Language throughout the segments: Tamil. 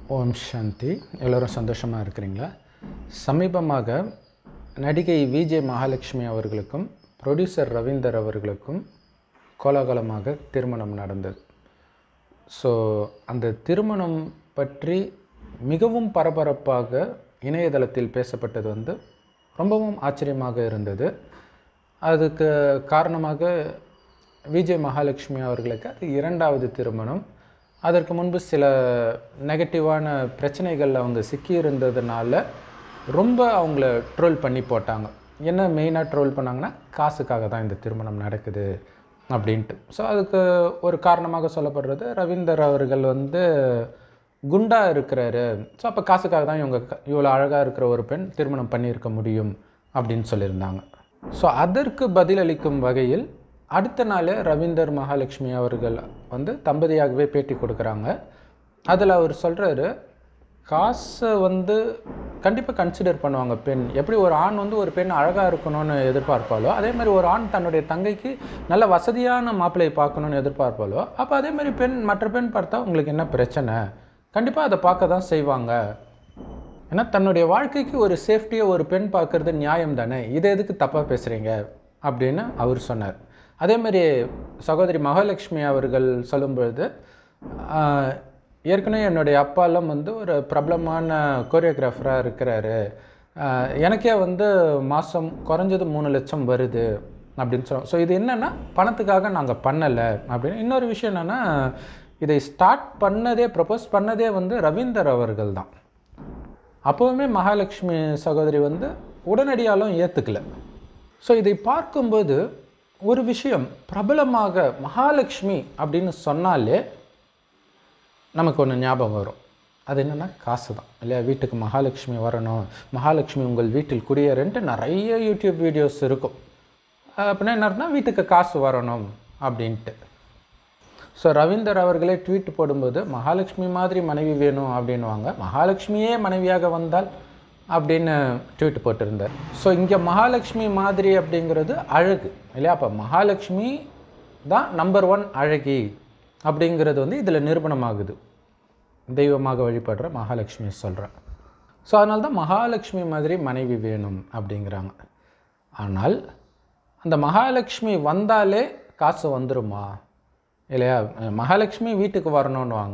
ஓம் சாந்தி எல்லோரும் சந்தோஷமாக இருக்கிறீங்களா சமீபமாக நடிகை விஜே மகாலட்சுமி அவர்களுக்கும் ப்ரொடியூசர் ரவீந்தர் அவர்களுக்கும் கோலாகலமாக திருமணம் நடந்தது ஸோ அந்த திருமணம் பற்றி மிகவும் பரபரப்பாக இணையதளத்தில் பேசப்பட்டது வந்து ரொம்பவும் ஆச்சரியமாக இருந்தது அதுக்கு காரணமாக விஜய் மகாலட்சுமி அவர்களுக்கு அது இரண்டாவது திருமணம் அதற்கு முன்பு சில நெகட்டிவான பிரச்சனைகளில் அவங்க சிக்கியிருந்ததுனால ரொம்ப அவங்கள ட்ரோல் பண்ணி போட்டாங்க என்ன மெயினாக ட்ரோல் பண்ணாங்கன்னா காசுக்காக தான் இந்த திருமணம் நடக்குது அப்படின்ட்டு ஸோ அதுக்கு ஒரு காரணமாக சொல்லப்படுறது ரவீந்தர் அவர்கள் வந்து குண்டா இருக்கிறாரு ஸோ அப்போ காசுக்காக தான் இவங்க க- இவ்வளோ அழகாக இருக்கிற ஒரு பெண் திருமணம் பண்ணியிருக்க முடியும் அப்படின்னு சொல்லியிருந்தாங்க ஸோ அதற்கு பதிலளிக்கும் வகையில் அடுத்த நாள் ரவீந்தர் மகாலட்சுமி அவர்கள் வந்து தம்பதியாகவே பேட்டி கொடுக்குறாங்க அதில் அவர் சொல்கிறாரு காசை வந்து கண்டிப்பாக கன்சிடர் பண்ணுவாங்க பெண் எப்படி ஒரு ஆண் வந்து ஒரு பெண் அழகாக இருக்கணும்னு எதிர்பார்ப்பாளோ அதே மாதிரி ஒரு ஆண் தன்னுடைய தங்கைக்கு நல்ல வசதியான மாப்பிள்ளையை பார்க்கணும்னு எதிர்பார்ப்பாளோ அப்போ அதே மாதிரி பெண் மற்ற பெண் பார்த்தா உங்களுக்கு என்ன பிரச்சனை கண்டிப்பாக அதை பார்க்க தான் செய்வாங்க ஏன்னா தன்னுடைய வாழ்க்கைக்கு ஒரு சேஃப்டியை ஒரு பெண் பார்க்கறது நியாயம் தானே இதை எதுக்கு தப்பாக பேசுகிறீங்க அப்படின்னு அவர் சொன்னார் அதே மாதிரி சகோதரி மகாலட்சுமி அவர்கள் சொல்லும்பொழுது ஆஹ், ஏற்கனவே என்னுடைய அப்பாலாம் வந்து ஒரு பிரபலமான கோரியோகிராஃபராக இருக்கிறாரு ஆஹ், எனக்கே வந்து மாதம் குறைஞ்சது மூணு லட்சம் வருது அப்படின்னு சொல்லுவோம் ஸோ இது என்னென்னா பணத்துக்காக நாங்கள் பண்ணலை அப்படின்னு இன்னொரு விஷயம் என்னென்னா இதை ஸ்டார்ட் பண்ணதே ப்ரப்போஸ் பண்ணதே வந்து ரவீந்தர் அவர்கள் தான் அப்போவுமே மகாலட்சுமி சகோதரி வந்து உடனடியாலும் ஏற்றுக்கல ஸோ இதை பார்க்கும்போது ஒரு விஷயம் பிரபலமாக மகாலட்சுமி அப்படின்னு சொன்னாலே நமக்கு ஒன்று ஞாபகம் வரும் அது என்னென்னா காசு தான் இல்லையா வீட்டுக்கு மகாலட்சுமி வரணும் மகாலட்சுமி உங்கள் வீட்டில் குடியேறன்ட்டு நிறைய யூடியூப் வீடியோஸ் இருக்கும் அப்படின்னா என்ன அர்த்தம்னா வீட்டுக்கு காசு வரணும் அப்படின்ட்டு ஸோ ரவீந்தர் அவர்களே ட்வீட் போடும்போது மகாலட்சுமி மாதிரி மனைவி வேணும் அப்படின்னுவாங்க மகாலட்சுமியே மனைவியாக வந்தால் அப்படின்னு ட்வீட் போட்டிருந்தார் ஸோ இங்கே மகாலட்சுமி மாதிரி அப்படிங்கிறது அழகு இல்லையா அப்போ மகாலட்சுமி தான் நம்பர் ஒன் அழகி அப்படிங்கிறது வந்து இதில் நிரூபணமாகுது தெய்வமாக வழிபடுற மகாலட்சுமி சொல்கிறேன் ஸோ அதனால தான் மகாலட்சுமி மாதிரி மனைவி வேணும் அப்படிங்கிறாங்க ஆனால் அந்த மகாலட்சுமி வந்தாலே காசு வந்துருமா இல்லையா மகாலட்சுமி வீட்டுக்கு வரணும்னுவாங்க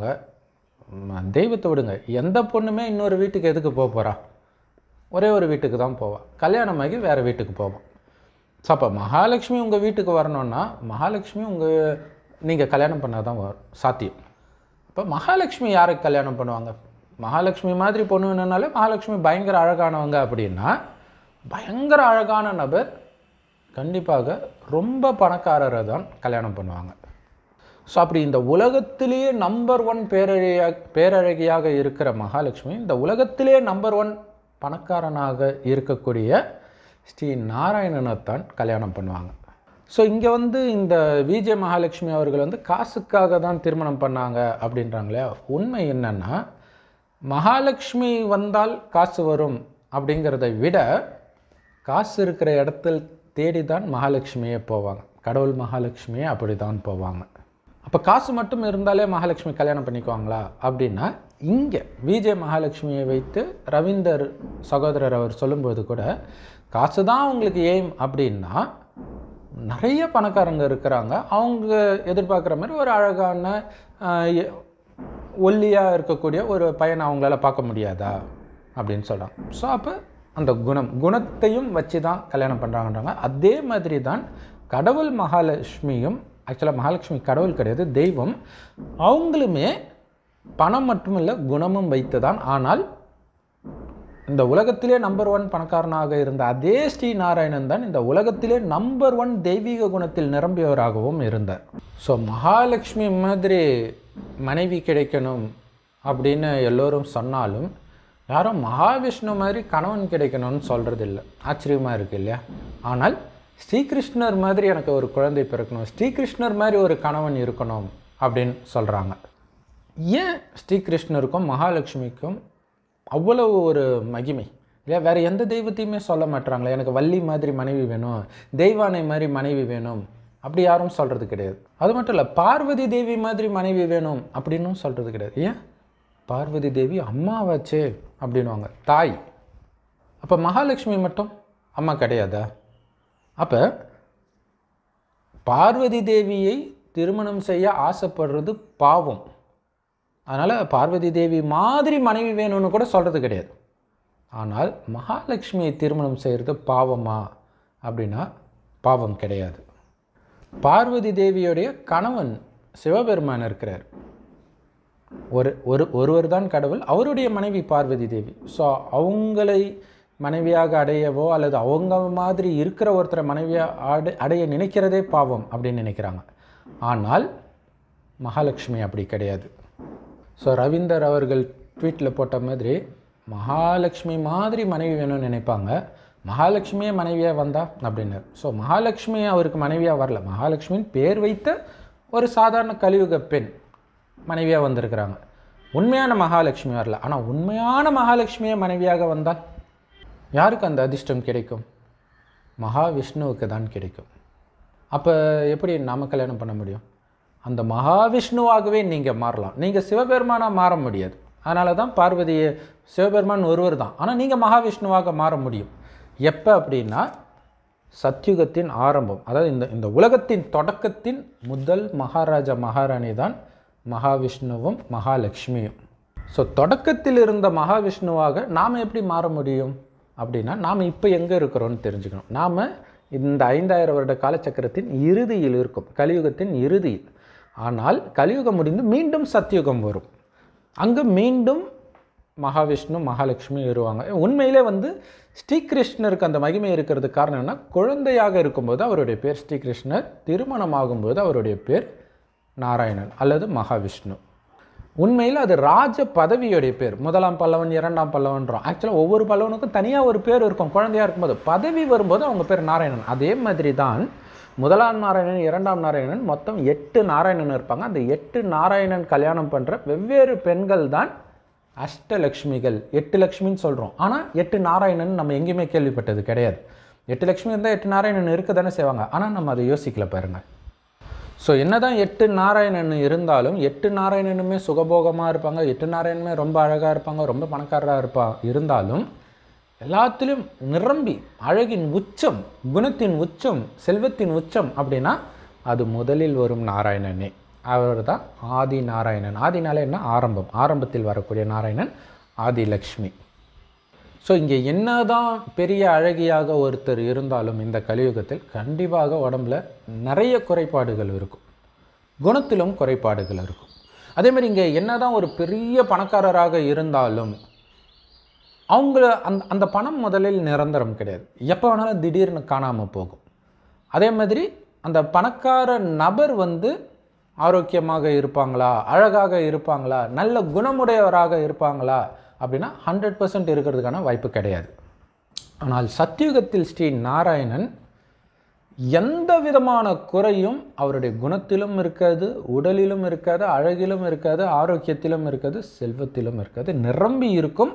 ம, தெய்வத்தை விடுங்க எந்த பொண்ணுமே இன்னொரு வீட்டுக்கு எதுக்கு போக போகிறா ஒரே ஒரு வீட்டுக்கு தான் போவா கல்யாணமாகி வேறு வீட்டுக்கு போவான் ஸோ அப்போ மகாலட்சுமி உங்கள் வீட்டுக்கு வரணும்னா மகாலட்சுமி உங்கள் நீங்கள் கல்யாணம் பண்ணால் தான் வரும் சாத்தியம் இப்போ மகாலட்சுமி யாருக்கு கல்யாணம் பண்ணுவாங்க மகாலட்சுமி மாதிரி பொண்ணு வேணும்னாலே மகாலட்சுமி பயங்கர அழகானவங்க அப்படின்னா பயங்கர அழகான நபர் கண்டிப்பாக ரொம்ப பணக்காரரை தான் கல்யாணம் பண்ணுவாங்க ஸோ அப்படி இந்த உலகத்திலேயே நம்பர் ஒன் பேரழகியா பேரழகியாக இருக்கிற மகாலட்சுமி இந்த உலகத்திலேயே நம்பர் ஒன் பணக்காரனாக இருக்கக்கூடிய ஸ்ரீ நாராயணனைத்தான் கல்யாணம் பண்ணுவாங்க ஸோ இங்கே வந்து இந்த விஜய் மகாலட்சுமி அவர்கள் வந்து காசுக்காக தான் திருமணம் பண்ணாங்க அப்படின்றாங்களே உண்மை என்னன்னா மகாலட்சுமி வந்தால் காசு வரும் அப்படிங்கிறதை விட காசு இருக்கிற இடத்தில் தேடி தான் மகாலட்சுமியே போவாங்க கடவுள் மகாலட்சுமியே அப்படி தான் போவாங்க அப்போ காசு மட்டும் இருந்தாலே மகாலட்சுமி கல்யாணம் பண்ணிக்குவாங்களா அப்படின்னா இங்கே விஜய் மகாலட்சுமியை வைத்து ரவீந்தர் சகோதரர் அவர் சொல்லும்போது கூட காசு தான் உங்களுக்கு எய்ம் அப்படின்னா நிறைய பணக்காரங்க இருக்கிறாங்க அவங்க எதிர்பார்க்குற மாதிரி ஒரு அழகான ஆஹ், எ- ஒல்லியாக இருக்கக்கூடிய ஒரு பையனை அவங்களால பார்க்க முடியாதா அப்படின்னு சொல்கிறாங்க ஸோ அப்போ அந்த குணம் குணத்தையும் வச்சு தான் கல்யாணம் பண்ணுறாங்கன்றாங்க அதே மாதிரி தான் கடவுள் மகாலட்சுமியும் ஆக்சுவலாக மகாலட்சுமி கடவுள் கிடையாது தெய்வம் அவங்களுமே பணம் மட்டும் இல்லை குணமும் வைத்து தான் ஆனால் இந்த உலகத்திலே நம்பர் ஒன் பணக்காரனாக இருந்த அதே ஸ்ரீ நாராயணன் தான் இந்த உலகத்திலே நம்பர் ஒன் தெய்வீக குணத்தில் நிரம்பியவராகவும் இருந்தார் ஸோ மகாலட்சுமி மாதிரி மனைவி கிடைக்கணும் அப்படின்னு எல்லோரும் சொன்னாலும் யாரும் மகாவிஷ்ணு மாதிரி கணவன் கிடைக்கணும்னு சொல்கிறது இல்லை ஆச்சரியமாக இருக்கு இல்லையா ஆனால் ஸ்ரீகிருஷ்ணர் மாதிரி எனக்கு ஒரு குழந்தை பிறக்கணும் ஸ்ரீகிருஷ்ணர் மாதிரி ஒரு கணவன் இருக்கணும் அப்படின்னு சொல்கிறாங்க ஏன் ஸ்ரீகிருஷ்ணருக்கும் மகாலட்சுமிக்கும் அவ்வளவு ஒரு மகிமை இல்லையா வேற எந்த தெய்வத்தையுமே சொல்ல மாட்றாங்களே எனக்கு வள்ளி மாதிரி மனைவி வேணும் தெய்வானை மாதிரி மனைவி வேணும் அப்படி யாரும் சொல்கிறது கிடையாது அது மட்டும் இல்லை பார்வதி தேவி மாதிரி மனைவி வேணும் அப்படின்னும் சொல்கிறது கிடையாது ஏன் பார்வதி தேவி அம்மாவாச்சே அப்படின்வாங்க தாய் அப்போ மகாலட்சுமி மட்டும் அம்மா கிடையாதா அப்போ பார்வதி தேவியை திருமணம் செய்ய ஆசைப்படுறது பாவம் அதனால் பார்வதி தேவி மாதிரி மனைவி வேணும்னு கூட சொல்கிறது கிடையாது ஆனால் மகாலட்சுமியை திருமணம் செய்கிறது பாவமா அப்படின்னா பாவம் கிடையாது பார்வதி தேவியுடைய கணவன் சிவபெருமான் இருக்கிறார் ஒரு ஒரு ஒருவர் தான் கடவுள் அவருடைய மனைவி பார்வதி தேவி ஸோ அவங்களை மனைவியாக அடையவோ அல்லது அவங்க மாதிரி இருக்கிற ஒருத்தரை மனைவியாக அடை அடைய நினைக்கிறதே பாவம் அப்படின்னு நினைக்கிறாங்க ஆனால் மகாலட்சுமி அப்படி கிடையாது ஸோ ரவீந்தர் அவர்கள் ட்வீட்டில் போட்ட மாதிரி மகாலட்சுமி மாதிரி மனைவி வேணும்னு நினைப்பாங்க மகாலட்சுமியே மனைவியாக வந்தா அப்படின்னார் ஸோ மகாலட்சுமி அவருக்கு மனைவியாக வரல மகாலட்சுமின்னு பேர் வைத்த ஒரு சாதாரண கலியுக பெண் மனைவியாக வந்திருக்கிறாங்க உண்மையான மகாலட்சுமி வரல ஆனால் உண்மையான மகாலட்சுமியே மனைவியாக வந்தால் யாருக்கு அந்த அதிர்ஷ்டம் கிடைக்கும் மகாவிஷ்ணுவுக்கு தான் கிடைக்கும் அப்போ எப்படி நாம கல்யாணம் பண்ண முடியும் அந்த மகாவிஷ்ணுவாகவே நீங்கள் மாறலாம் நீங்கள் சிவபெருமானாக மாற முடியாது அதனால தான் பார்வதியை சிவபெருமான் ஒருவர் தான் ஆனால் நீங்கள் மகாவிஷ்ணுவாக மாற முடியும் எப்போ அப்படின்னா சத்யுகத்தின் ஆரம்பம் அதாவது இந்த இந்த உலகத்தின் தொடக்கத்தின் முதல் மகாராஜா மகாராணி தான் மகாவிஷ்ணுவும் மகாலட்சுமியும் ஸோ தொடக்கத்தில் இருந்த மகாவிஷ்ணுவாக நாம் எப்படி மாற முடியும் அப்படின்னா நாம் இப்போ எங்கே இருக்கிறோம்னு தெரிஞ்சுக்கணும் நாம் இந்த ஐந்தாயிரம் வருட காலச்சக்கரத்தின் இறுதியில் இருக்கும் கலியுகத்தின் இறுதியில் ஆனால் கலியுகம் முடிந்து மீண்டும் சத்யுகம் வரும் அங்கே மீண்டும் மகாவிஷ்ணு மகாலட்சுமி வருவாங்க உண்மையிலே வந்து ஸ்ரீகிருஷ்ணருக்கு அந்த மகிமை இருக்கிறது காரணம் என்ன குழந்தையாக இருக்கும்போது அவருடைய பேர் ஸ்ரீகிருஷ்ணர் திருமணம் ஆகும்போது அவருடைய பேர் நாராயணன் அல்லது மகாவிஷ்ணு உண்மையில் அது ராஜ பதவியுடைய பேர் முதலாம் பல்லவன் இரண்டாம் பல்லவன்றோம் ஆக்சுவலாக ஒவ்வொரு பல்லவனுக்கும் தனியாக ஒரு பேர் இருக்கும் குழந்தையாக இருக்கும்போது பதவி வரும்போது அவங்க பேர் நாராயணன் அதே மாதிரி தான் முதலாம் நாராயணன் இரண்டாம் நாராயணன் மொத்தம் எட்டு நாராயணன் இருப்பாங்க அந்த எட்டு நாராயணன் கல்யாணம் பண்ணுற வெவ்வேறு பெண்கள் தான் அஷ்டலக்ஷ்மிகள் எட்டு லக்ஷ்மின்னு சொல்கிறோம் ஆனால் எட்டு நாராயணன் நம்ம எங்கேயுமே கேள்விப்பட்டது கிடையாது எட்டு லக்ஷ்மி இருந்தால் எட்டு நாராயணன் இருக்க தானே செய்வாங்க ஆனால் நம்ம அதை யோசிக்கல பாருங்கள் ஸோ என்னதான் எட்டு நாராயணன் இருந்தாலும் எட்டு நாராயணனுமே சுகபோகமாக இருப்பாங்க எட்டு நாராயணனுமே ரொம்ப அழகாக இருப்பாங்க ரொம்ப பணக்காரராக இருப்பா இருந்தாலும் எல்லாத்திலும் நிரம்பி அழகின் உச்சம் குணத்தின் உச்சம் செல்வத்தின் உச்சம் அப்படின்னா அது முதலில் வரும் நாராயணனே அவர் தான் ஆதி நாராயணன் ஆதினாலே என்ன ஆரம்பம் ஆரம்பத்தில் வரக்கூடிய நாராயணன் ஆதிலக்ஷ்மி ஸோ இங்கே என்னதான் பெரிய அழகியாக ஒருத்தர் இருந்தாலும் இந்த கலியுகத்தில் கண்டிப்பாக உடம்புல நிறைய குறைபாடுகள் இருக்கும் குணத்திலும் குறைபாடுகள் இருக்கும் அதே மாதிரி இங்கே என்னதான் ஒரு பெரிய பணக்காரராக இருந்தாலும் அவங்கள அந்த அந்த பணம் முதலில் நிரந்தரம் கிடையாது எப்போ வேணாலும் திடீர்னு காணாமல் போகும் அதே மாதிரி அந்த பணக்கார நபர் வந்து ஆரோக்கியமாக இருப்பாங்களா அழகாக இருப்பாங்களா நல்ல குணமுடையவராக இருப்பாங்களா அப்படின்னா ஹண்ட்ரட் பர்சன்ட் இருக்கிறதுக்கான வாய்ப்பு கிடையாது ஆனால் சத்தியுகத்தில் ஸ்ரீ நாராயணன் எந்த விதமான குறையும் அவருடைய குணத்திலும் இருக்காது உடலிலும் இருக்காது அழகிலும் இருக்காது ஆரோக்கியத்திலும் இருக்காது செல்வத்திலும் இருக்காது நிரம்பி இருக்கும்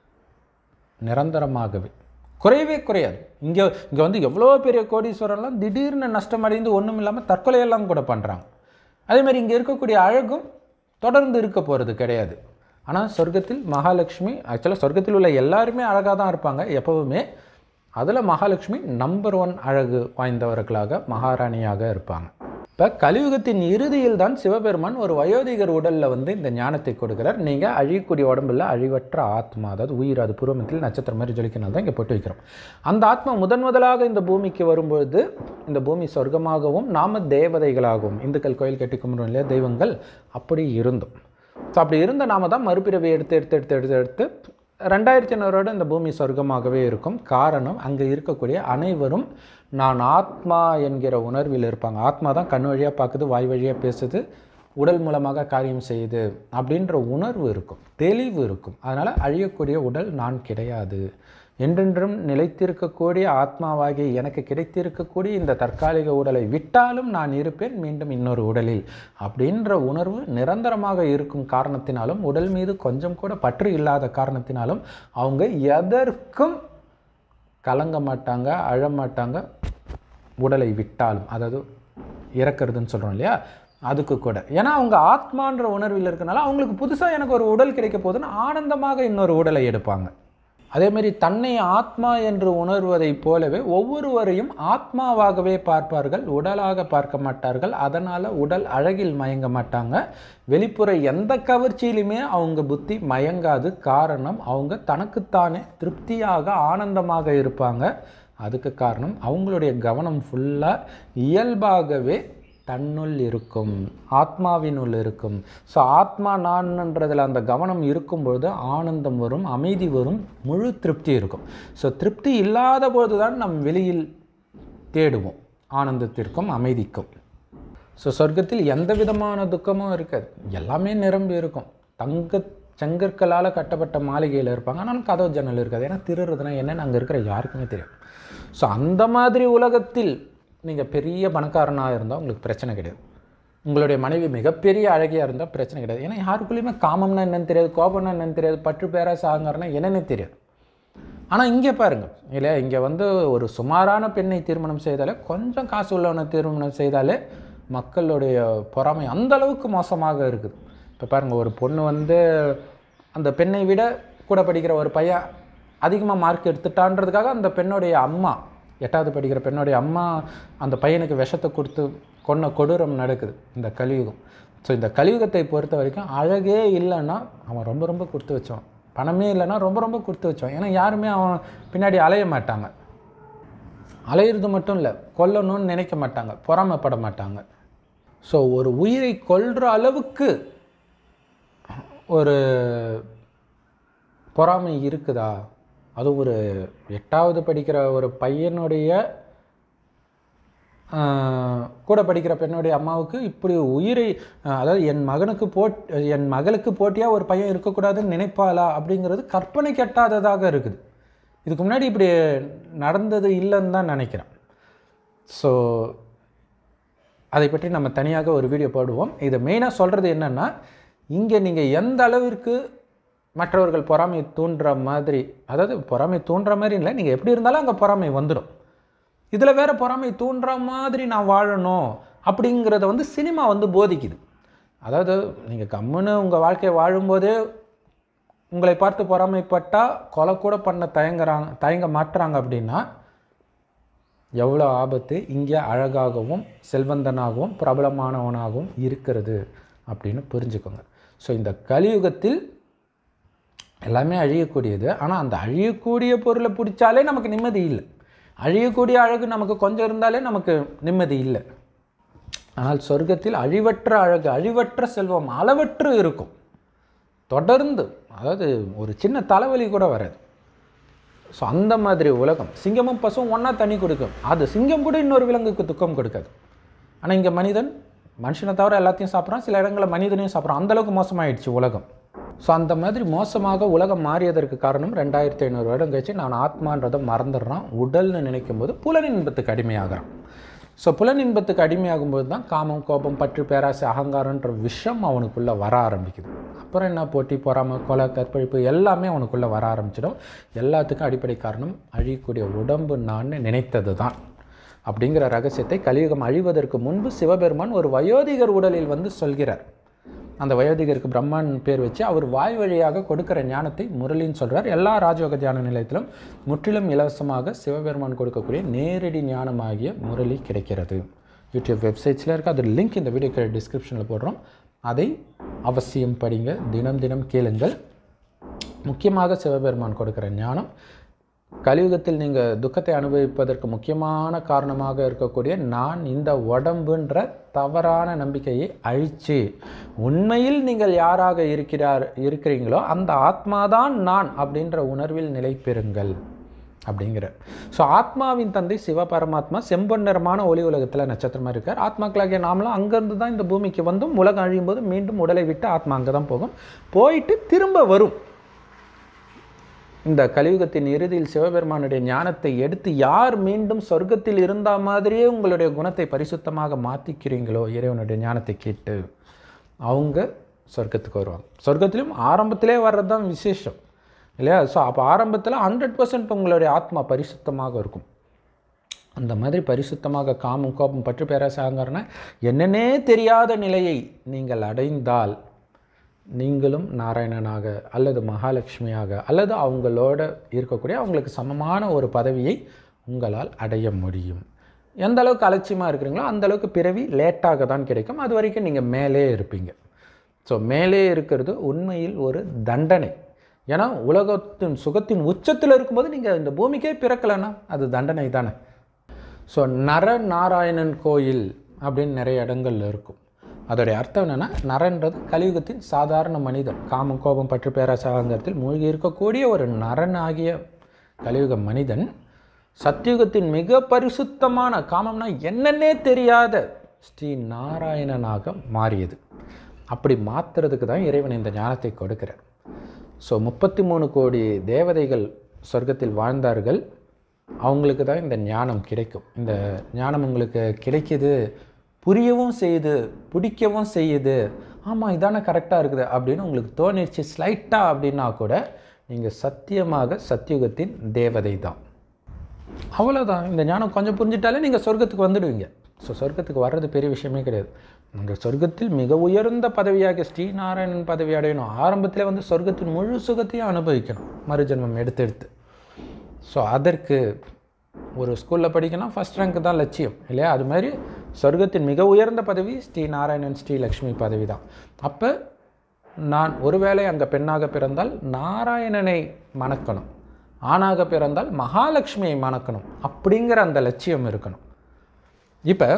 நிரந்தரமாகவே குறையவே குறையாது இங்கே இங்கே வந்து எவ்வளோ பெரிய கோடீஸ்வரர்லாம் திடீர்னு நஷ்டமடைந்து ஒன்றும் இல்லாமல் தற்கொலையெல்லாம் கூட பண்ணுறாங்க அதே மாதிரி இங்கே இருக்கக்கூடிய அழகும் தொடர்ந்து இருக்க போகிறது கிடையாது ஆனால் சொர்க்கத்தில் மகாலட்சுமி ஆக்சுவலாக சொர்க்கத்தில் உள்ள எல்லாருமே அழகாக தான் இருப்பாங்க எப்போவுமே அதில் மகாலட்சுமி நம்பர் ஒன் அழகு வாய்ந்தவர்களாக மகாராணியாக இருப்பாங்க இப்போ கலியுகத்தின் இறுதியில் தான் சிவபெருமான் ஒரு வயோதிகர் உடலில் வந்து இந்த ஞானத்தை கொடுக்கிறார் நீங்கள் அழியக்கூடிய உடம்புல அழிவற்ற ஆத்மா அதாவது உயிர் அது பூர்வமத்தில் நட்சத்திரம் மாதிரி ஜொலிக்கணும் தான் இங்கே போட்டு வைக்கிறோம் அந்த ஆத்மா முதன் முதலாக இந்த பூமிக்கு வரும்பொழுது இந்த பூமி சொர்க்கமாகவும் நாம தேவதைகளாகவும் இந்துக்கள் கோயில் கட்டி கும்பிடுவோம் இல்லையா தெய்வங்கள் அப்படி இருந்தோம் ஸோ அப்படி இருந்த நாம தான் மறுபிறவை எடுத்து எடுத்து எடுத்து எடுத்து எடுத்து ரெண்டாயிரத்தி ஐநூறோட இந்த பூமி சொர்க்கமாகவே இருக்கும் காரணம் அங்கே இருக்கக்கூடிய அனைவரும் நான் ஆத்மா என்கிற உணர்வில் இருப்பாங்க ஆத்மா தான் கண் வழியாக பார்க்குது வாய் வழியாக பேசுது உடல் மூலமாக காரியம் செய்யுது அப்படின்ற உணர்வு இருக்கும் தெளிவு இருக்கும் அதனால் அழியக்கூடிய உடல் நான் கிடையாது என்றென்றும் நிலைத்திருக்கக்கூடிய ஆத்மாவாகி எனக்கு கிடைத்திருக்கக்கூடிய இந்த தற்காலிக உடலை விட்டாலும் நான் இருப்பேன் மீண்டும் இன்னொரு உடலில் அப்படின்ற உணர்வு நிரந்தரமாக இருக்கும் காரணத்தினாலும் உடல் மீது கொஞ்சம் கூட பற்று இல்லாத காரணத்தினாலும் அவங்க எதற்கும் கலங்க மாட்டாங்க அழ மாட்டாங்க உடலை விட்டாலும் அதாவது இறக்கிறதுன்னு சொல்கிறோம் இல்லையா அதுக்கு கூட ஏன்னா அவங்க ஆத்மான்ற உணர்வில் இருக்கனால அவங்களுக்கு புதுசாக எனக்கு ஒரு உடல் கிடைக்க போகுதுன்னு ஆனந்தமாக இன்னொரு உடலை எடுப்பாங்க அதேமாரி தன்னை ஆத்மா என்று உணர்வதைப் போலவே ஒவ்வொருவரையும் ஆத்மாவாகவே பார்ப்பார்கள் உடலாக பார்க்க மாட்டார்கள் அதனால் உடல் அழகில் மயங்க மாட்டாங்க வெளிப்புற எந்த கவர்ச்சியிலுமே அவங்க புத்தி மயங்காது காரணம் அவங்க தனக்குத்தானே திருப்தியாக ஆனந்தமாக இருப்பாங்க அதுக்கு காரணம் அவங்களுடைய கவனம் ஃபுல்லாக இயல்பாகவே தன்னுள் இருக்கும் ஆத்மாவினுள் இருக்கும் ஸோ ஆத்மா நான்ன்றதில் அந்த கவனம் இருக்கும்பொழுது ஆனந்தம் வரும் அமைதி வரும் முழு திருப்தி இருக்கும் ஸோ திருப்தி இல்லாத பொழுது தான் நம் வெளியில் தேடுவோம் ஆனந்தத்திற்கும் அமைதிக்கும் ஸோ சொர்க்கத்தில் எந்த விதமான துக்கமும் இருக்காது எல்லாமே நிரம்பி இருக்கும் தங்க செங்கற்களால் கட்டப்பட்ட மாளிகையில் இருப்பாங்க ஆனாலும் கதவு ஜன்னல் இருக்காது ஏன்னா திருடுறதுனா என்னன்னு அங்கே இருக்கிற யாருக்குமே தெரியும் ஸோ அந்த மாதிரி உலகத்தில் நீங்கள் பெரிய பணக்காரனாக இருந்தால் உங்களுக்கு பிரச்சனை கிடையாது உங்களுடைய மனைவி மிகப்பெரிய அழகியாக இருந்தால் பிரச்சனை கிடையாது ஏன்னா யாருக்குள்ளேயுமே காமம்னா என்னன்னு தெரியாது கோபம்னா என்னன்னு தெரியாது பற்று பேரா சாங்கர்னா என்னன்னு தெரியாது ஆனால் இங்கே பாருங்கள் இல்லையா இங்கே வந்து ஒரு சுமாரான பெண்ணை திருமணம் செய்தாலே கொஞ்சம் காசு உள்ளவனை திருமணம் செய்தாலே மக்களுடைய பொறாமை அந்த அளவுக்கு மோசமாக இருக்குது இப்போ பாருங்கள் ஒரு பொண்ணு வந்து அந்த பெண்ணை விட கூட படிக்கிற ஒரு பையன் அதிகமாக மார்க் எடுத்துட்டான்றதுக்காக அந்த பெண்ணுடைய அம்மா எட்டாவது படிக்கிற பெண்ணுடைய அம்மா அந்த பையனுக்கு விஷத்தை கொடுத்து கொன்ன கொடூரம் நடக்குது இந்த கலியுகம் ஸோ இந்த கலியுகத்தை பொறுத்த வரைக்கும் அழகே இல்லைன்னா அவன் ரொம்ப ரொம்ப கொடுத்து வச்சான் பணமே இல்லைன்னா ரொம்ப ரொம்ப கொடுத்து வச்சான் ஏன்னா யாருமே அவன் பின்னாடி அலைய மாட்டாங்க அலையிறது மட்டும் இல்லை கொல்லணும்னு நினைக்க மாட்டாங்க பொறாமைப்பட மாட்டாங்க ஸோ ஒரு உயிரை கொல்ற அளவுக்கு ஒரு பொறாமை இருக்குதா அதுவும் ஒரு எட்டாவது படிக்கிற ஒரு பையனுடைய ஆஹ், கூட படிக்கிற பெண்ணுடைய அம்மாவுக்கு இப்படி உயிரை ஆஹ், அதாவது என் மகனுக்கு போட் என் மகளுக்கு போட்டியாக ஒரு பையன் இருக்கக்கூடாதுன்னு நினைப்பாளா அப்படிங்கிறது கற்பனை கெட்டாததாக இருக்குது இதுக்கு முன்னாடி இப்படி நடந்தது இல்லைன்னு தான் நினைக்கிறேன் ஸோ அதை பற்றி நம்ம தனியாக ஒரு வீடியோ போடுவோம் இதை மெயினாக சொல்கிறது என்னென்னா இங்கே நீங்கள் எந்த அளவிற்கு மற்றவர்கள் பொறாமை தூண்டுற மாதிரி அதாவது பொறாமை தூண்டுற மாதிரி இல்லை நீங்கள் எப்படி இருந்தாலும் அங்கே பொறாமை வந்துடும் இதில் வேற பொறாமை தூண்டுற மாதிரி நான் வாழணும் அப்படிங்கிறத வந்து சினிமா வந்து போதிக்குது அதாவது நீங்கள் கம்முன்னு உங்கள் வாழ்க்கையை வாழும்போதே உங்களை பார்த்து பொறாமைப்பட்டால் கொலை கூட பண்ண தயங்குறாங்க தயங்க மாட்டுறாங்க அப்படின்னா எவ்வளோ ஆபத்து இங்கே அழகாகவும் செல்வந்தனாகவும் பிரபலமானவனாகவும் இருக்கிறது அப்படின்னு புரிஞ்சுக்கோங்க ஸோ இந்த கலியுகத்தில் எல்லாமே அழியக்கூடியது ஆனால் அந்த அழியக்கூடிய பொருளை பிடிச்சாலே நமக்கு நிம்மதி இல்லை அழியக்கூடிய அழகு நமக்கு கொஞ்சம் இருந்தாலே நமக்கு நிம்மதி இல்லை ஆனால் சொர்க்கத்தில் அழிவற்ற அழகு அழிவற்ற செல்வம் அளவற்று இருக்கும் தொடர்ந்து அதாவது ஒரு சின்ன தலைவலி கூட வராது ஸோ அந்த மாதிரி உலகம் சிங்கமும் பசுவும் ஒன்றா தண்ணி கொடுக்கும் அது சிங்கம் கூட இன்னொரு விலங்குக்கு துக்கம் கொடுக்காது ஆனால் இங்கே மனிதன் மனுஷனை தவிர எல்லாத்தையும் சாப்பிட்றான் சில இடங்களில் மனிதனையும் சாப்பிட்றான் அந்தளவுக்கு மோசமாயிடுச்சு உலகம் ஸோ அந்த மாதிரி மோசமாக உலகம் மாறியதற்கு காரணம் ரெண்டாயிரத்தி ஐநூறு வருடம் கழிச்சு நான் ஆத்மான்றதை மறந்துடுறான் உடல்னு நினைக்கும் போது புலனின்பத்துக்கு அடிமையாகிறான் ஸோ புலனின்பத்துக்கு அடிமையாகும்போது தான் காமம் கோபம் பற்று பேராசை அகங்காரன்ற விஷம் அவனுக்குள்ளே வர ஆரம்பிக்குது அப்புறம் என்ன போட்டி பொறாமை கொலை கற்பழிப்பு எல்லாமே அவனுக்குள்ளே வர ஆரம்பிச்சிடும் எல்லாத்துக்கும் அடிப்படை காரணம் அழியக்கூடிய உடம்பு நான் நினைத்தது தான் அப்படிங்கிற ரகசியத்தை கலியுகம் அழிவதற்கு முன்பு சிவபெருமான் ஒரு வயோதிகர் உடலில் வந்து சொல்கிறார் அந்த வயோதிகருக்கு பிரம்மான் பேர் வச்சு அவர் வாய் வழியாக கொடுக்கிற ஞானத்தை முரளின்னு சொல்றார் எல்லா ராஜயோக தியான நிலையத்திலும் முற்றிலும் இலவசமாக சிவபெருமான் கொடுக்கக்கூடிய நேரடி ஞானமாகிய முரளி கிடைக்கிறது யூடியூப் வெப்சைட்ஸில் இருக்க அது லிங்க் இந்த வீடியோ டிஸ்கிரிப்ஷனில் போடுறோம் அதை அவசியம் படிங்க தினம் தினம் கேளுங்கள் முக்கியமாக சிவபெருமான் கொடுக்கிற ஞானம் கலியுகத்தில் நீங்கள் துக்கத்தை அனுபவிப்பதற்கு முக்கியமான காரணமாக இருக்கக்கூடிய நான் இந்த உடம்புன்ற தவறான நம்பிக்கையை அழித்து உண்மையில் நீங்கள் யாராக இருக்கிறார் இருக்கிறீங்களோ அந்த ஆத்மாதான் நான் அப்படின்ற உணர்வில் நிலை பெறுங்கள் அப்படிங்கிற ஸோ ஆத்மாவின் தந்தை சிவ பரமாத்மா செம்பொன் நிறமான ஒளி உலகத்தில் நட்சத்திரமாக இருக்கார் ஆத்மாக்களாகிய நாமளும் அங்கேருந்து தான் இந்த பூமிக்கு வந்தும் உலகம் அழியும் போது மீண்டும் உடலை விட்டு ஆத்மா அங்கே தான் போகும் போயிட்டு திரும்ப வரும் இந்த கலியுகத்தின் இறுதியில் சிவபெருமானுடைய ஞானத்தை எடுத்து யார் மீண்டும் சொர்க்கத்தில் இருந்த மாதிரியே உங்களுடைய குணத்தை பரிசுத்தமாக மாற்றிக்கிறீங்களோ இறைவனுடைய ஞானத்தை கேட்டு அவங்க சொர்க்கத்துக்கு வருவாங்க சொர்க்கத்திலும் ஆரம்பத்திலே வர்றது தான் விசேஷம் இல்லையா ஸோ அப்போ ஆரம்பத்தில் ஹண்ட்ரட் பர்சன்ட் உங்களுடைய ஆத்மா பரிசுத்தமாக இருக்கும் அந்த மாதிரி பரிசுத்தமாக காமம் கோபம் பற்று பேராசாங்கன்னா என்னன்னே தெரியாத நிலையை நீங்கள் அடைந்தால் நீங்களும் நாராயணனாக அல்லது மகாலட்சுமியாக அல்லது அவங்களோட இருக்கக்கூடிய அவங்களுக்கு சமமான ஒரு பதவியை உங்களால் அடைய முடியும் எந்த அளவுக்கு அலட்சியமாக இருக்கிறீங்களோ அந்த அளவுக்கு பிறவி லேட்டாக தான் கிடைக்கும் அது வரைக்கும் நீங்கள் மேலே இருப்பீங்க ஸோ மேலே இருக்கிறது உண்மையில் ஒரு தண்டனை ஏன்னா உலகத்தின் சுகத்தின் உச்சத்தில் இருக்கும்போது நீங்கள் இந்த பூமிக்கே பிறக்கலைன்னா அது தண்டனை தானே ஸோ நர நாராயணன் கோயில் அப்படின்னு நிறைய இடங்கள்ல இருக்கும் அதோடைய அர்த்தம் என்னென்னா நரன்றது கலியுகத்தின் சாதாரண மனிதன் காமம் கோபம் பற்று பேராசாகத்தில் மூழ்கி இருக்கக்கூடிய ஒரு நரன் ஆகிய கலியுக மனிதன் சத்தியுகத்தின் மிக பரிசுத்தமான காமம்னா என்னன்னே தெரியாத ஸ்ரீ நாராயணனாக மாறியது அப்படி மாற்றுறதுக்கு தான் இறைவன் இந்த ஞானத்தை கொடுக்கிறார் ஸோ முப்பத்தி மூணு கோடி தேவதைகள் சொர்க்கத்தில் வாழ்ந்தார்கள் அவங்களுக்கு தான் இந்த ஞானம் கிடைக்கும் இந்த ஞானம் உங்களுக்கு கிடைக்கிது புரியவும் செய்யுது பிடிக்கவும் செய்யுது ஆமாம் இதானே கரெக்டாக இருக்குது அப்படின்னு உங்களுக்கு தோணிடுச்சு ஸ்லைட்டாக அப்படின்னா கூட நீங்கள் சத்தியமாக சத்தியுகத்தின் தேவதை தான் அவ்வளோதான் இந்த ஞானம் கொஞ்சம் புரிஞ்சிட்டாலே நீங்கள் சொர்க்கத்துக்கு வந்துடுவீங்க ஸோ சொர்க்கத்துக்கு வர்றது பெரிய விஷயமே கிடையாது அந்த சொர்க்கத்தில் மிக உயர்ந்த பதவியாக ஸ்ரீநாராயணன் பதவி அடையணும் ஆரம்பத்திலே வந்து சொர்க்கத்தின் முழு சுகத்தையும் அனுபவிக்கணும் மறுஜென்மம் எடுத்து எடுத்து ஸோ அதற்கு ஒரு ஸ்கூலில் படிக்கணும் ஃபஸ்ட் ரேங்க் தான் லட்சியம் இல்லையா அது மாதிரி சொர்க்கத்தின் மிக உயர்ந்த பதவி ஸ்ரீ நாராயணன் ஸ்ரீ லக்ஷ்மி பதவி தான் அப்போ நான் ஒருவேளை அங்கே பெண்ணாக பிறந்தால் நாராயணனை மணக்கணும் ஆணாக பிறந்தால் மகாலட்சுமியை மணக்கணும் அப்படிங்கிற அந்த லட்சியம் இருக்கணும் இப்போ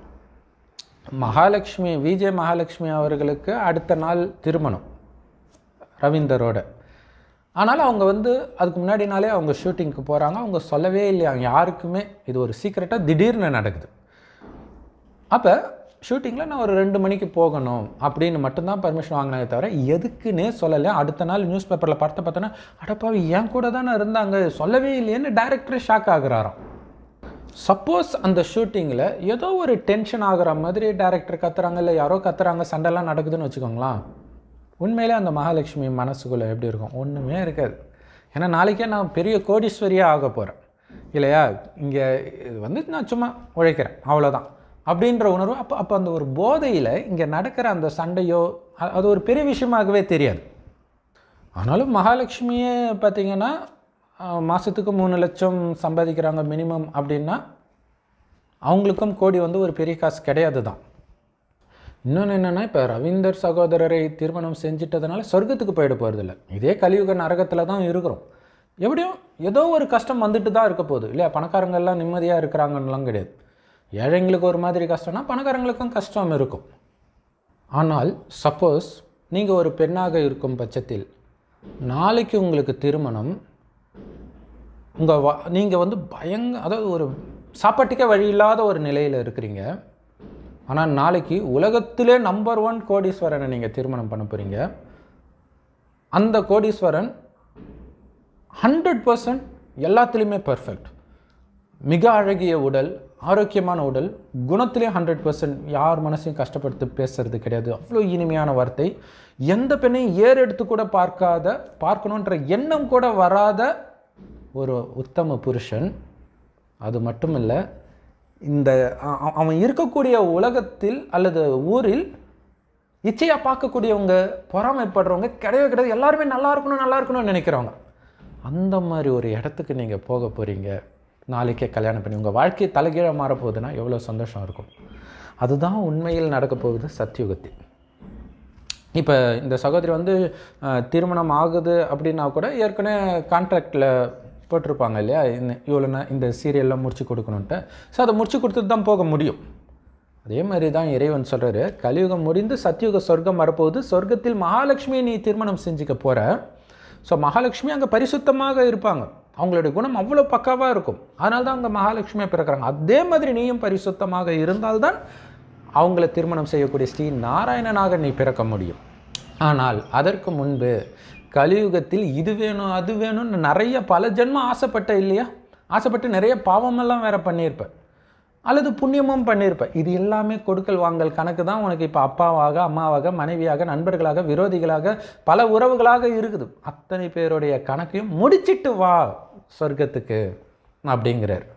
மகாலட்சுமி விஜய் மகாலட்சுமி அவர்களுக்கு அடுத்த நாள் திருமணம் ரவீந்தரோட ஆனால் அவங்க வந்து அதுக்கு முன்னாடி நாளே அவங்க ஷூட்டிங்க்கு போகிறாங்க அவங்க சொல்லவே இல்லையா யாருக்குமே இது ஒரு சீக்கிரட்டாக திடீர்னு நடக்குது அப்போ ஷூட்டிங்கில் நான் ஒரு ரெண்டு மணிக்கு போகணும் அப்படின்னு மட்டும்தான் பர்மிஷன் வாங்கினே தவிர எதுக்குன்னே சொல்லலை அடுத்த நாள் நியூஸ் பேப்பரில் பார்த்து பார்த்தோன்னா அடப்பாவி என் கூட தானே இருந்தாங்க சொல்லவே இல்லையேன்னு டைரக்டரே ஷாக் ஆகுறாராம் சப்போஸ் அந்த ஷூட்டிங்கில் ஏதோ ஒரு டென்ஷன் ஆகுற மாதிரி டேரக்டர் கத்துறாங்க இல்லை யாரோ கத்துறாங்க சண்டைலாம் நடக்குதுன்னு வச்சுக்கோங்களேன் உண்மையிலே அந்த மகாலட்சுமி மனசுக்குள்ளே எப்படி இருக்கும் ஒன்றுமே இருக்காது ஏன்னா நாளைக்கே நான் பெரிய கோடீஸ்வரியாக ஆக போகிறேன் இல்லையா இங்கே இது வந்து நான் சும்மா உழைக்கிறேன் அவ்வளோதான் அப்படின்ற உணர்வு அப்போ அப்போ அந்த ஒரு போதையில் இங்கே நடக்கிற அந்த சண்டையோ அ- அது ஒரு பெரிய விஷயமாகவே தெரியாது ஆனாலும் மகாலட்சுமியே பார்த்தீங்கன்னா மாதத்துக்கு மூணு லட்சம் சம்பாதிக்கிறாங்க மினிமம் அப்படின்னா அவங்களுக்கும் கோடி வந்து ஒரு பெரிய காசு கிடையாது தான் இன்னொன்று என்னென்னா இப்போ ரவீந்தர் சகோதரரை திருமணம் செஞ்சிட்டதுனால சொர்க்கத்துக்கு போயிட போகிறதில்ல இதே கலியுக நரகத்தில் தான் இருக்கிறோம் எப்படியும் ஏதோ ஒரு கஷ்டம் வந்துட்டு தான் இருக்க போகுது இல்லையா பணக்காரங்க எல்லாம் நிம்மதியாக இருக்கிறாங்கன்னெலாம் கிடையாது ஏழைங்களுக்கு ஒரு மாதிரி கஷ்டம்னா பணக்காரங்களுக்கும் கஷ்டம் இருக்கும் ஆனால் சப்போஸ் நீங்கள் ஒரு பெண்ணாக இருக்கும் பட்சத்தில் நாளைக்கு உங்களுக்கு திருமணம் உங்கள் வா நீங்கள் வந்து பயங்க அதாவது ஒரு சாப்பாட்டுக்கே வழி இல்லாத ஒரு நிலையில் இருக்கிறீங்க ஆனால் நாளைக்கு உலகத்திலே நம்பர் ஒன் கோடீஸ்வரனை நீங்கள் திருமணம் பண்ண போகிறீங்க அந்த கோடீஸ்வரன் ஹண்ட்ரட் பர்சன்ட் எல்லாத்துலேயுமே பர்ஃபெக்ட் மிக அழகிய உடல் ஆரோக்கியமான உடல் குணத்திலே ஹண்ட்ரட் பர்சன்ட் யார் மனசையும் கஷ்டப்படுத்தி பேசுறது கிடையாது அவ்வளோ இனிமையான வார்த்தை எந்த பெண்ணையும் ஏர் எடுத்து கூட பார்க்காத பார்க்கணுன்ற எண்ணம் கூட வராத ஒரு உத்தம புருஷன் அது மட்டும் இல்லை இந்த அ- அ- அவன் இருக்கக்கூடிய உலகத்தில் அல்லது ஊரில் இச்சையாக பார்க்கக்கூடியவங்க பொறாமைப்படுறவங்க கிடையவே கிடையாது எல்லாருமே நல்லா இருக்கணும் நல்லா இருக்கணும்னு நினைக்கிறவங்க அந்த மாதிரி ஒரு இடத்துக்கு நீங்கள் போக போகிறீங்க நாளைக்கே கல்யாணம் பண்ணி உங்கள் வாழ்க்கை தலைகீழாக மாறப்போகுதுன்னா எவ்வளோ சந்தோஷம் இருக்கும் அதுதான் உண்மையில் நடக்க போகுது சத்தியுகத்தில் இப்போ இந்த சகோதரி வந்து அஹ், திருமணம் ஆகுது அப்படின்னா கூட ஏற்கனவே கான்ட்ராக்டில் போட்டிருப்பாங்க இல்லையா இந்த இவ்வளோ நே- இந்த சீரியல்லாம் முடிச்சு கொடுக்கணுன்ட்டு ஸோ அதை முடிச்சு கொடுத்துட்டு தான் போக முடியும் அதே மாதிரி தான் இறைவன் சொல்கிறாரு கலியுகம் முடிந்து சத்தியுக சொர்க்கம் வரப்போகுது சொர்க்கத்தில் மகாலட்சுமியை நீ திருமணம் செஞ்சுக்க போகிற ஸோ மகாலட்சுமி அங்கே பரிசுத்தமாக இருப்பாங்க அவங்களுடைய குணம் அவ்வளோ பக்காவாக இருக்கும் அதனால தான் அங்கே மகாலட்சுமியாக பிறக்கிறாங்க அதே மாதிரி நீயும் பரிசுத்தமாக இருந்தால்தான் அவங்கள திருமணம் செய்யக்கூடிய ஸ்ரீ நாராயணனாக நீ பிறக்க முடியும் ஆனால் அதற்கு முன்பு கலியுகத்தில் இது வேணும் அது வேணும்னு நிறைய பல ஜென்மம் ஆசைப்பட்ட இல்லையா ஆசைப்பட்டு நிறைய பாவமெல்லாம் வேற பண்ணியிருப்ப அல்லது புண்ணியமும் பண்ணியிருப்ப இது எல்லாமே கொடுக்கல் வாங்கல் கணக்கு தான் உனக்கு இப்போ அப்பாவாக அம்மாவாக மனைவியாக நண்பர்களாக விரோதிகளாக பல உறவுகளாக இருக்குது அத்தனை பேருடைய கணக்கையும் முடிச்சிட்டு வா சொர்க்கத்துக்கு அப்படிங்கிறார்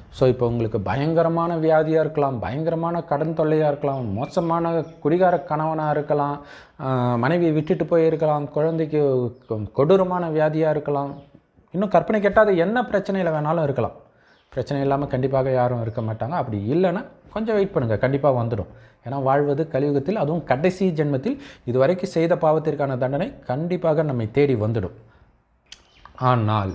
ஸோ இப்போ உங்களுக்கு பயங்கரமான வியாதியாக இருக்கலாம் பயங்கரமான கடன் தொல்லையாக இருக்கலாம் மோசமான குடிகார கணவனாக இருக்கலாம் ஆஹ் மனைவியை விட்டுட்டு போயிருக்கலாம் குழந்தைக்கு கொ- கொடூரமான வியாதியாக இருக்கலாம் இன்னும் கற்பனை கெட்டாத என்ன பிரச்சனையில் வேணாலும் இருக்கலாம் பிரச்சனை இல்லாமல் கண்டிப்பாக யாரும் இருக்க மாட்டாங்க அப்படி இல்லைன்னா கொஞ்சம் வெயிட் பண்ணுங்கள் கண்டிப்பாக வந்துடும் ஏன்னா வாழ்வது கலியுகத்தில் அதுவும் கடைசி ஜென்மத்தில் இதுவரைக்கும் செய்த பாவத்திற்கான தண்டனை கண்டிப்பாக நம்மை தேடி வந்துடும் ஆனால்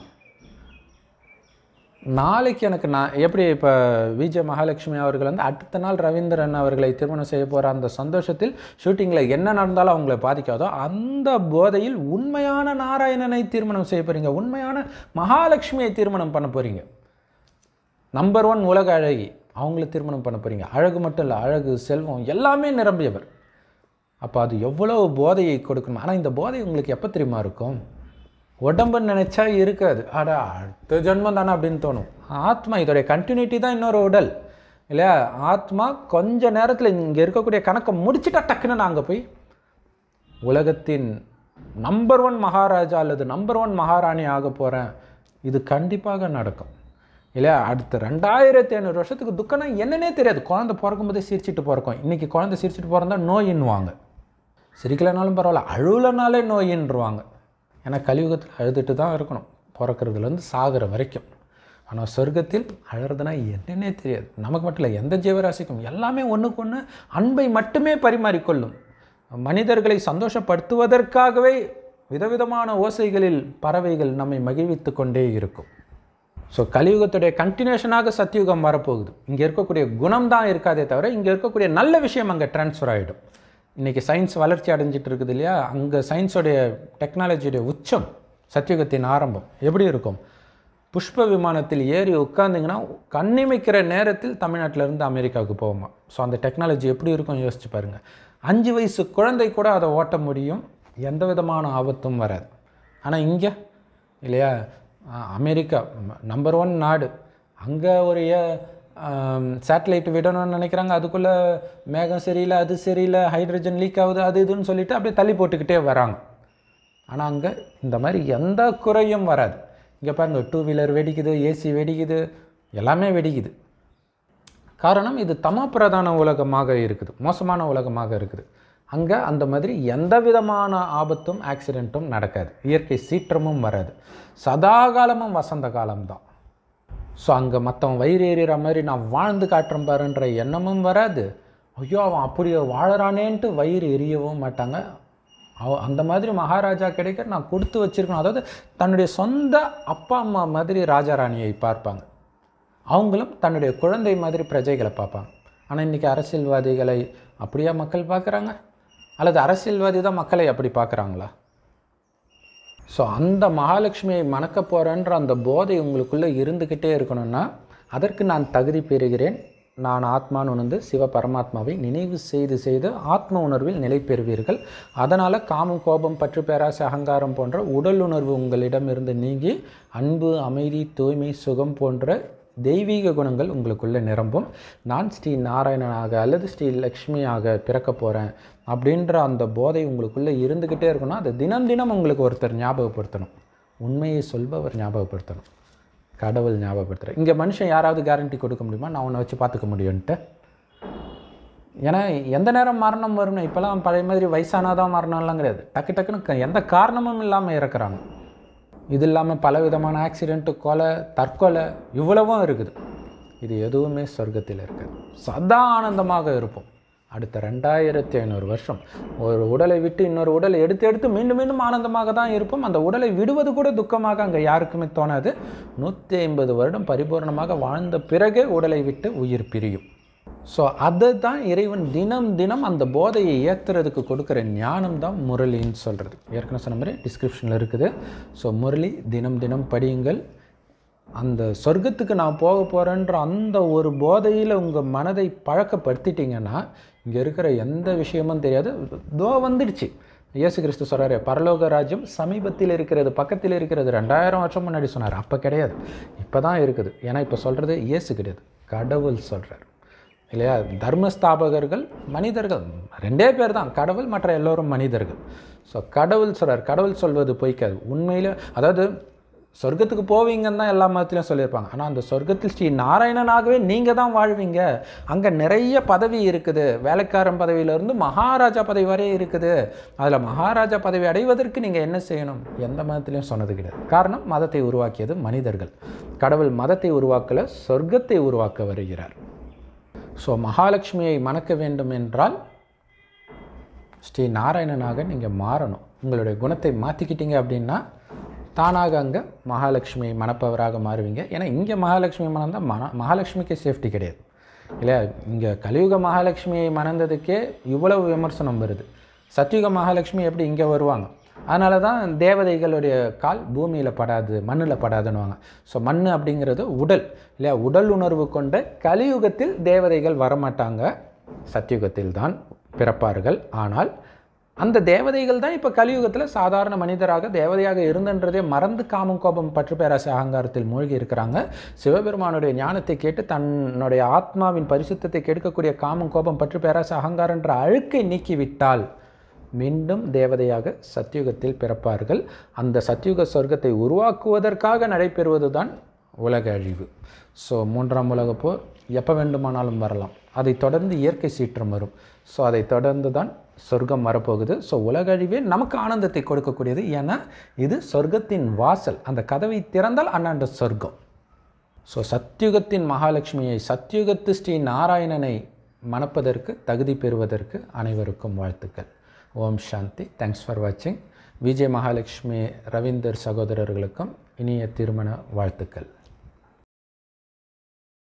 நாளைக்கு எனக்கு நான் எப்படி இப்போ விஜய் மகாலட்சுமி அவர்கள் வந்து அடுத்த நாள் ரவீந்திரன் அவர்களை திருமணம் செய்ய போகிற அந்த சந்தோஷத்தில் ஷூட்டிங்கில் என்ன நடந்தாலும் அவங்கள பாதிக்காதோ அந்த போதையில் உண்மையான நாராயணனை திருமணம் செய்ய போகிறீங்க உண்மையான மகாலட்சுமியை திருமணம் பண்ண போகிறீங்க நம்பர் ஒன் உலக அழகி அவங்கள திருமணம் பண்ண போகிறீங்க அழகு மட்டும் இல்லை அழகு செல்வம் எல்லாமே நிரம்பியவர் அப்போ அது எவ்வளோ போதையை கொடுக்கணும் ஆனால் இந்த போதை உங்களுக்கு எப்போ தெரியுமா இருக்கும் உடம்புன்னு நினச்சா இருக்காது அடா அடுத்த ஜென்மம் தானே அப்படின்னு தோணும் ஆத்மா இதோடைய கண்டினியூட்டி தான் இன்னொரு உடல் இல்லையா ஆத்மா கொஞ்ச நேரத்தில் இங்கே இருக்கக்கூடிய கணக்கை முடிச்சுட்டா டக்குன்னு நான் அங்கே போய் உலகத்தின் நம்பர் ஒன் மகாராஜா அல்லது நம்பர் ஒன் மகாராணி ஆக போகிறேன் இது கண்டிப்பாக நடக்கும் இல்லையா அடுத்த ரெண்டாயிரத்தி ஐநூறு வருஷத்துக்கு துக்கம்னா என்னன்னே தெரியாது குழந்தை பிறக்கும்போதே சிரிச்சிட்டு பிறக்கும் இன்றைக்கி குழந்தை சிரிச்சிட்டு பிறந்தா நோயின்னுவாங்க சிரிக்கலைனாலும் பரவாயில்ல அழுவலைனாலே நோயின்றுவாங்க ஏன்னா கலியுகத்தில் அழுதுட்டு தான் இருக்கணும் பிறக்கிறதுலேருந்து சாகிற வரைக்கும் ஆனால் சொர்க்கத்தில் அழறதுனா என்னன்னே தெரியாது நமக்கு மட்டும் இல்லை எந்த ஜீவராசிக்கும் எல்லாமே ஒன்றுக்கு ஒன்று அன்பை மட்டுமே பரிமாறிக்கொள்ளும் மனிதர்களை சந்தோஷப்படுத்துவதற்காகவே விதவிதமான ஓசைகளில் பறவைகள் நம்மை மகிழ்வித்து கொண்டே இருக்கும் ஸோ கலியுகத்துடைய கண்டினியூஷனாக சத்தியுகம் வரப்போகுது இங்கே இருக்கக்கூடிய குணம் தான் இருக்காதே தவிர இங்கே இருக்கக்கூடிய நல்ல விஷயம் அங்கே ட்ரான்ஸ்ஃபர் ஆகிடும் இன்றைக்கி சயின்ஸ் வளர்ச்சி அடைஞ்சிட்டு இருக்குது இல்லையா அங்கே சயின்ஸோடைய டெக்னாலஜியுடைய உச்சம் சத்தியுகத்தின் ஆரம்பம் எப்படி இருக்கும் புஷ்ப விமானத்தில் ஏறி உட்காந்திங்கன்னா கண்ணிமைக்கிற நேரத்தில் தமிழ்நாட்டிலேருந்து அமெரிக்காவுக்கு போவோமா ஸோ அந்த டெக்னாலஜி எப்படி இருக்கும் யோசிச்சு பாருங்கள் அஞ்சு வயசு குழந்தை கூட அதை ஓட்ட முடியும் எந்த விதமான ஆபத்தும் வராது ஆனால் இங்கே இல்லையா அஹ் அமெரிக்கா நம்பர் ஒன் நாடு அங்கே ஒரு சேட்டலைட் விடணும்னு நினைக்கிறாங்க அதுக்குள்ளே மேகம் சரியில்லை அது சரியில்லை ஹைட்ரஜன் லீக் ஆகுது அது இதுன்னு சொல்லிட்டு அப்படியே தள்ளி போட்டுக்கிட்டே வராங்க ஆனால் அங்கே இந்த மாதிரி எந்த குறையும் வராது இங்கே பாருங்கள் டூ வீலர் வெடிக்குது ஏசி வெடிக்குது எல்லாமே வெடிக்குது காரணம் இது தம பிரதான உலகமாக இருக்குது மோசமான உலகமாக இருக்குது அங்கே அந்த மாதிரி எந்த விதமான ஆபத்தும் ஆக்சிடெண்ட்டும் நடக்காது இயற்கை சீற்றமும் வராது சதாகாலமும் வசந்த காலம்தான் ஸோ அங்கே மற்றவன் வயிறு எறிகிற மாதிரி நான் வாழ்ந்து காட்டுறேன் பாருன்ற எண்ணமும் வராது ஐயோ அவன் அப்படி வாழறானேன்ட்டு வயிறு எரியவும் மாட்டாங்க அவ அந்த மாதிரி மகாராஜா கிடைக்க நான் கொடுத்து வச்சிருக்கணும் அதாவது தன்னுடைய சொந்த அப்பா அம்மா மாதிரி ராஜாராணியை பார்ப்பாங்க அவங்களும் தன்னுடைய குழந்தை மாதிரி பிரஜைகளை பார்ப்பாங்க ஆனால் இன்றைக்கி அரசியல்வாதிகளை அப்படியா மக்கள் பார்க்குறாங்க அல்லது அரசியல்வாதி தான் மக்களை அப்படி பார்க்குறாங்களா ஸோ அந்த மகாலட்சுமியை மணக்க போகிறேன்ற அந்த போதை உங்களுக்குள்ளே இருந்துக்கிட்டே இருக்கணும்னா அதற்கு நான் தகுதி பெறுகிறேன் நான் ஆத்மான்னு உணர்ந்து சிவ பரமாத்மாவை நினைவு செய்து செய்து ஆத்ம உணர்வில் நிலை பெறுவீர்கள் அதனால் காமம் கோபம் பற்று பேராசை அகங்காரம் போன்ற உடல் உணர்வு உங்களிடமிருந்து நீங்கி அன்பு அமைதி தூய்மை சுகம் போன்ற தெய்வீக குணங்கள் உங்களுக்குள்ளே நிரம்பும் நான் ஸ்ரீ நாராயணனாக அல்லது ஸ்ரீ லக்ஷ்மியாக பிறக்க போகிறேன் அப்படின்ற அந்த போதை உங்களுக்குள்ளே இருந்துக்கிட்டே இருக்கணும் அதை தினம் தினம் உங்களுக்கு ஒருத்தர் ஞாபகப்படுத்தணும் உண்மையை சொல்பவர் ஞாபகப்படுத்தணும் கடவுள் ஞாபகப்படுத்துகிறார் இங்கே மனுஷன் யாராவது கேரண்டி கொடுக்க முடியுமா நான் உன்னை வச்சு பார்த்துக்க முடியும்ன்ட்டு ஏன்னா எந்த நேரம் மரணம் வரும்னு இப்போல்லாம் பழைய மாதிரி வயசானாதான் மரணம்லாம் கிடையாது டக்கு டக்குன்னு க- எந்த காரணமும் இல்லாமல் இறக்குறாங்க இது இல்லாமல் பலவிதமான ஆக்சிடெண்ட்டு கொலை தற்கொலை இவ்வளவும் இருக்குது இது எதுவுமே சொர்க்கத்தில் இருக்காது சதா ஆனந்தமாக இருப்போம் அடுத்த ரெண்டாயிரத்தி ஐநூறு வருஷம் ஒரு உடலை விட்டு இன்னொரு உடலை எடுத்து எடுத்து மீண்டும் மீண்டும் ஆனந்தமாக தான் இருப்போம் அந்த உடலை விடுவது கூட துக்கமாக அங்கே யாருக்குமே தோணாது நூற்றி ஐம்பது வருடம் பரிபூர்ணமாக வாழ்ந்த பிறகே உடலை விட்டு உயிர் பிரியும் ஸோ அதை தான் இறைவன் தினம் தினம் அந்த போதையை ஏற்றுறதுக்கு கொடுக்குற ஞானம் தான் முரளின்னு சொல்கிறது ஏற்கனவே சொன்ன மாதிரி டிஸ்கிரிப்ஷனில் இருக்குது ஸோ முரளி தினம் தினம் படியுங்கள் அந்த சொர்க்கத்துக்கு நான் போக போகிறேன்ற அந்த ஒரு போதையில் உங்கள் மனதை பழக்கப்படுத்திட்டீங்கன்னா இங்கே இருக்கிற எந்த விஷயமும் தெரியாது தோ வந்துடுச்சு இயேசு கிறிஸ்து சொல்கிறாரு பரலோக ராஜ்யம் சமீபத்தில் இருக்கிறது பக்கத்தில் இருக்கிறது ரெண்டாயிரம் வருஷம் முன்னாடி சொன்னார் அப்போ கிடையாது இப்போ தான் இருக்குது ஏன்னா இப்போ சொல்கிறது இயேசு கிடையாது கடவுள் சொல்கிறார் இல்லையா தர்மஸ்தாபகர்கள் மனிதர்கள் ரெண்டே பேர் தான் கடவுள் மற்ற எல்லோரும் மனிதர்கள் ஸோ கடவுள் சொல்கிறார் கடவுள் சொல்வது பொய்க்காது உண்மையில் அதாவது சொர்க்கத்துக்கு போவீங்கன்னு தான் எல்லா மதத்திலையும் சொல்லியிருப்பாங்க ஆனால் அந்த சொர்க்கத்தில் ஸ்ரீ நாராயணனாகவே நீங்கள் தான் வாழ்வீங்க அங்கே நிறைய பதவி இருக்குது வேலைக்காரன் பதவியிலேருந்து மகாராஜா பதவி வரை இருக்குது அதில் மகாராஜா பதவி அடைவதற்கு நீங்கள் என்ன செய்யணும் எந்த மதத்திலையும் சொன்னது கிடையாது காரணம் மதத்தை உருவாக்கியது மனிதர்கள் கடவுள் மதத்தை உருவாக்கல சொர்க்கத்தை உருவாக்க வருகிறார் ஸோ மகாலட்சுமியை மணக்க வேண்டும் என்றால் ஸ்ரீ நாராயணனாக நீங்கள் மாறணும் உங்களுடைய குணத்தை மாற்றிக்கிட்டீங்க அப்படின்னா தானாக அங்கே மகாலட்சுமியை மணப்பவராக மாறுவீங்க ஏன்னா இங்கே மகாலட்சுமி மணந்தால் மன மகாலட்சுமிக்கே சேஃப்டி கிடையாது இல்லையா இங்கே கலியுக மகாலட்சுமியை மணந்ததுக்கே இவ்வளவு விமர்சனம் வருது சத்யுக மகாலட்சுமி எப்படி இங்கே வருவாங்க அதனால தான் தேவதைகளுடைய கால் பூமியில் படாது மண்ணில் படாதுன்னுவாங்க ஸோ மண் அப்படிங்கிறது உடல் இல்லையா உடல் உணர்வு கொண்ட கலியுகத்தில் தேவதைகள் வரமாட்டாங்க சத்யுகத்தில் தான் பிறப்பார்கள் ஆனால் அந்த தேவதைகள் தான் இப்போ கலியுகத்தில் சாதாரண மனிதராக தேவதையாக இருந்தன்றதே மறந்து காமம் கோபம் பற்று பேராசை அகங்காரத்தில் மூழ்கி இருக்கிறாங்க சிவபெருமானுடைய ஞானத்தை கேட்டு தன்னுடைய ஆத்மாவின் பரிசுத்தத்தை கெடுக்கக்கூடிய காமம் கோபம் பற்று பேராசை அகங்காரன்ற அழுக்கை நீக்கிவிட்டால் மீண்டும் தேவதையாக சத்யுகத்தில் பிறப்பார்கள் அந்த சத்யுக சொர்க்கத்தை உருவாக்குவதற்காக நடைபெறுவது தான் உலக அழிவு ஸோ மூன்றாம் உலகப் போர் எப்போ வேண்டுமானாலும் வரலாம் அதை தொடர்ந்து இயற்கை சீற்றம் வரும் ஸோ அதை தொடர்ந்து தான் சொர்க்கம் வரப்போகுது ஸோ உலக அழிவே நமக்கு ஆனந்தத்தை கொடுக்கக்கூடியது ஏன்னா இது சொர்க்கத்தின் வாசல் அந்த கதவை திறந்தால் அண்ணாண்ட சொர்க்கம் ஸோ சத்யுகத்தின் மகாலட்சுமியை சத்யுகத்து ஸ்ரீ நாராயணனை மணப்பதற்கு தகுதி பெறுவதற்கு அனைவருக்கும் வாழ்த்துக்கள் ஓம் சாந்தி தேங்க்ஸ் ஃபார் வாட்சிங் விஜய் மகாலட்சுமி ரவீந்தர் சகோதரர்களுக்கும் இனிய திருமண வாழ்த்துக்கள்